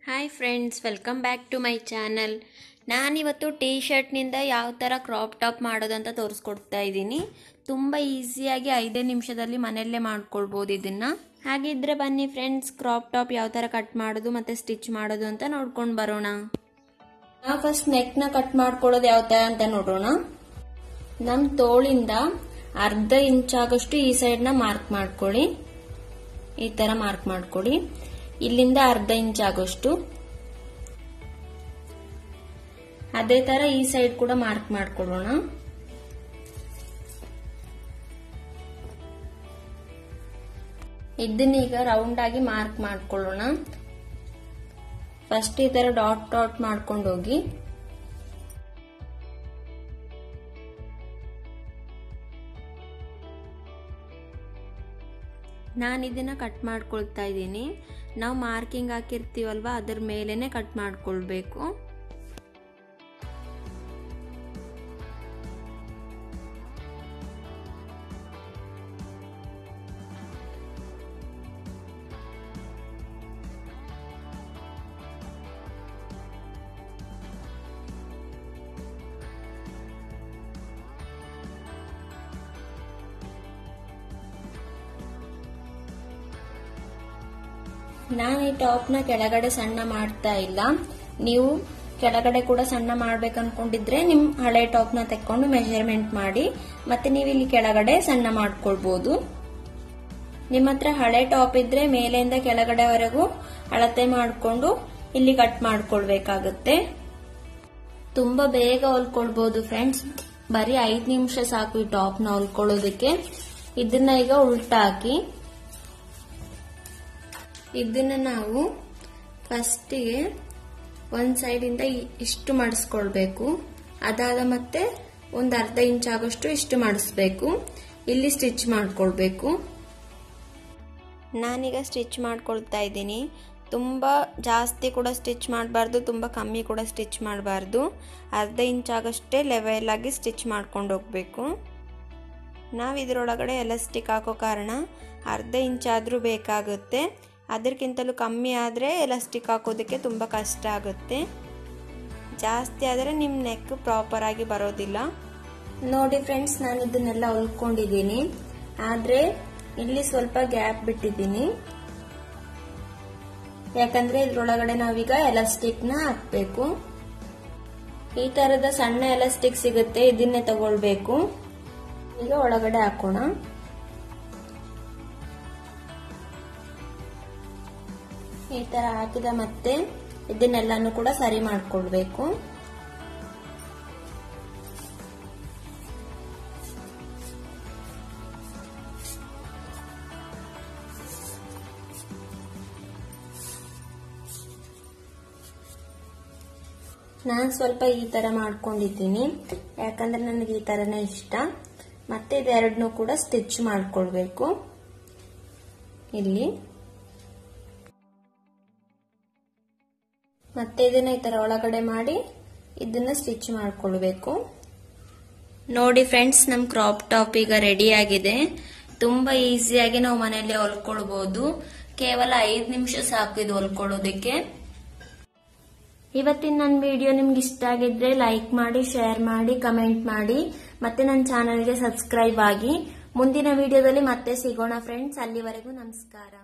hi friends welcome back to my channel ನಾನಿವತ್ತು T ಶರ್ಟ್ನಿಂದ ಯಾವ ಥರ ಕ್ರಾಪ್ ಟಾಪ್ ಮಾಡೋದು ಅಂತ ತೋರಿಸ್ಕೊಡ್ತಾ ಇದ್ದೀನಿ ತುಂಬ ಈಸಿಯಾಗಿ ಐದೇ ನಿಮಿಷದಲ್ಲಿ ಮನೆಯಲ್ಲೇ ಮಾಡ್ಕೊಳ್ಬೋದು ಇದನ್ನು ಹಾಗಿದ್ರೆ ಬನ್ನಿ ಫ್ರೆಂಡ್ಸ್ ಕ್ರಾಪ್ ಟಾಪ್ ಯಾವ ಥರ ಕಟ್ ಮಾಡೋದು ಮತ್ತು ಸ್ಟಿಚ್ ಮಾಡೋದು ಅಂತ ನೋಡ್ಕೊಂಡು ಬರೋಣ ನಾವು ಫಸ್ಟ್ ನೆಕ್ನ ಕಟ್ ಮಾಡ್ಕೊಳ್ಳೋದು ಯಾವ ಥರ ಅಂತ ನೋಡೋಣ ನಮ್ಮ ತೋಳಿಂದ ಅರ್ಧ ಇಂಚ್ ಆಗಷ್ಟು ಈ ಸೈಡ್ನ ಮಾರ್ಕ್ ಮಾಡ್ಕೊಳ್ಳಿ ಈ ತರ ಮಾರ್ಕ್ ಮಾಡ್ಕೊಳ್ಳಿ ಇಲ್ಲಿಂದ ಅರ್ಧ ಇಂಚ್ ಆಗೋಷ್ಟು ಅದೇ ತರ ಈ ಸೈಡ್ ಕೂಡ ಮಾರ್ಕ್ ಮಾಡ್ಕೊಳ್ಳೋಣ ಇದನ್ನ ಈಗ ರೌಂಡ್ ಆಗಿ ಮಾರ್ಕ್ ಮಾಡ್ಕೊಳ್ಳೋಣ ಫಸ್ಟ್ ಈ ತರ ಡಾಟ್ ಡಾಟ್ ಮಾಡ್ಕೊಂಡು ಹೋಗಿ ನಾನು ಇದನ್ನ ಕಟ್ ಮಾಡ್ಕೊಳ್ತಾ ಇದ್ದೀನಿ ನಾವು ಮಾರ್ಕಿಂಗ್ ಹಾಕಿರ್ತೀವಲ್ವ ಅದ್ರ ಮೇಲೇನೆ ಕಟ್ ಮಾಡ್ಕೊಳ್ಬೇಕು ನಾನು ಈ ಟಾಪ್ನ ಕೆಳಗಡೆ ಸಣ್ಣ ಮಾಡ್ತಾ ಇಲ್ಲ ನೀವು ಕೆಳಗಡೆ ಕೂಡ ಸಣ್ಣ ಮಾಡ್ಬೇಕು ಅನ್ಕೊಂಡಿದ್ರೆ ನಿಮ್ ಹಳೆ ಟಾಪ್ನ ತೆಕ್ಕೊಂಡು ಮೆಜರ್ಮೆಂಟ್ ಮಾಡಿ ಮತ್ತೆ ನೀವು ಇಲ್ಲಿ ಕೆಳಗಡೆ ಸಣ್ಣ ಮಾಡ್ಕೊಳ್ಬಹುದು ನಿಮ್ಮ ಹತ್ರ ಹಳೆ ಟಾಪ್ ಇದ್ರೆ ಮೇಲೆಯಿಂದ ಕೆಳಗಡೆವರೆಗೂ ಅಳತೆ ಮಾಡ್ಕೊಂಡು ಇಲ್ಲಿ ಕಟ್ ಮಾಡ್ಕೊಳ್ಬೇಕಾಗುತ್ತೆ ತುಂಬಾ ಬೇಗ ಹೊಲ್ಕೊಳ್ಬಹುದು ಫ್ರೆಂಡ್ಸ್ ಬರೀ ಐದ್ ನಿಮಿಷ ಸಾಕು ಈ ಟಾಪ್ನ ಹೊಲ್ಕೊಳ್ಳೋದಕ್ಕೆ ಇದನ್ನ ಈಗ ಉಲ್ಟಾ ಹಾಕಿ ಇದನ್ನ ನಾವು ಫಸ್ಟಿಗೆ ಒಂದ್ ಸೈಡ್ ಇಂದ ಇಷ್ಟು ಮಾಡಿಸ್ಕೊಳ್ಬೇಕು ಅದಾದ ಮತ್ತೆ ಒಂದ್ ಅರ್ಧ ಇಂಚ್ ಆಗೋಷ್ಟು ಇಷ್ಟು ಮಾಡಿಸ್ಬೇಕು ಇಲ್ಲಿ ಸ್ಟಿಚ್ ಮಾಡ್ಕೊಳ್ಬೇಕು ನಾನೀಗ ಸ್ಟಿಚ್ ಮಾಡ್ಕೊಳ್ತಾ ಇದ್ದೀನಿ ತುಂಬ ಜಾಸ್ತಿ ಕೂಡ ಸ್ಟಿಚ್ ಮಾಡಬಾರ್ದು ತುಂಬ ಕಮ್ಮಿ ಕೂಡ ಸ್ಟಿಚ್ ಮಾಡಬಾರ್ದು ಅರ್ಧ ಇಂಚ್ ಆಗಷ್ಟೇ ಲೆವೆಲ್ ಆಗಿ ಸ್ಟಿಚ್ ಮಾಡ್ಕೊಂಡು ಹೋಗ್ಬೇಕು ನಾವು ಇದರೊಳಗಡೆ ಎಲಾಸ್ಟಿಕ್ ಹಾಕೋ ಕಾರಣ ಅರ್ಧ ಇಂಚ್ ಆದರೂ ಬೇಕಾಗುತ್ತೆ ಅದಕ್ಕಿಂತಲೂ ಕಮ್ಮಿ ಆದರೆ ಎಲಾಸ್ಟಿಕ್ ಹಾಕೋದಕ್ಕೆ ತುಂಬ ಕಷ್ಟ ಆಗುತ್ತೆ ಜಾಸ್ತಿ ಆದರೆ ನಿಮ್ಮ ನೆಕ್ ಪ್ರಾಪರ್ ಆಗಿ ಬರೋದಿಲ್ಲ ನೋಡಿ ಫ್ರೆಂಡ್ಸ್ ನಾನು ಇದನ್ನೆಲ್ಲ ಹೊಲ್ಕೊಂಡಿದ್ದೀನಿ ಆದರೆ ಇಲ್ಲಿ ಸ್ವಲ್ಪ ಗ್ಯಾಪ್ ಬಿಟ್ಟಿದ್ದೀನಿ ಯಾಕಂದ್ರೆ ಇದ್ರೊಳಗಡೆ ನಾವೀಗ ಎಲಾಸ್ಟಿಕ್ ನ ಹಾಕ್ಬೇಕು ಈ ತರದ ಸಣ್ಣ ಎಲಾಸ್ಟಿಕ್ ಸಿಗುತ್ತೆ ಇದನ್ನೇ ತಗೊಳ್ಬೇಕು ಈಗ ಒಳಗಡೆ ಹಾಕೋಣ ಈ ತರ ಹಾಕಿದ ಮತ್ತೆ ಇದನ್ನೆಲ್ಲಾನು ಕೂಡ ಸರಿ ಮಾಡ್ಕೊಳ್ಬೇಕು ನಾನು ಸ್ವಲ್ಪ ಈ ತರ ಮಾಡ್ಕೊಂಡಿದ್ದೀನಿ ಯಾಕಂದ್ರೆ ನನಗೆ ಈ ತರನೇ ಇಷ್ಟ ಮತ್ತೆ ಇದೆರಡನ್ನೂ ಕೂಡ ಸ್ಟಿಚ್ ಮಾಡ್ಕೊಳ್ಬೇಕು ಇಲ್ಲಿ ಮತ್ತೆ ಇದನ್ನ ಈ ತರ ಒಳಗಡೆ ಮಾಡಿ ಇದನ್ನ ಸ್ಟಿಚ್ ಮಾಡ್ಕೊಳ್ಬೇಕು ನೋಡಿ ಫ್ರೆಂಡ್ಸ್ ನಮ್ ಕ್ರಾಪ್ ಟಾಪ್ ಈಗ ರೆಡಿ ಆಗಿದೆ ತುಂಬಾ ಈಸಿಯಾಗಿ ನಾವು ಮನೆಯಲ್ಲಿ ಹೊಲ್ಕೊಳ್ಬಹುದು ಕೇವಲ ಐದ್ ನಿಮಿಷ ಸಾಕು ಇದು ಹೊಲ್ಕೊಳ್ಳೋದಕ್ಕೆ ಇವತ್ತಿನ ನನ್ನ ವಿಡಿಯೋ ನಿಮ್ಗೆ ಇಷ್ಟ ಆಗಿದ್ರೆ ಲೈಕ್ ಮಾಡಿ ಶೇರ್ ಮಾಡಿ ಕಮೆಂಟ್ ಮಾಡಿ ಮತ್ತೆ ನನ್ನ ಚಾನಲ್ಗೆ ಸಬ್ಸ್ಕ್ರೈಬ್ ಆಗಿ ಮುಂದಿನ ವಿಡಿಯೋದಲ್ಲಿ ಮತ್ತೆ ಸಿಗೋಣ ಫ್ರೆಂಡ್ಸ್ ಅಲ್ಲಿವರೆಗೂ ನಮಸ್ಕಾರ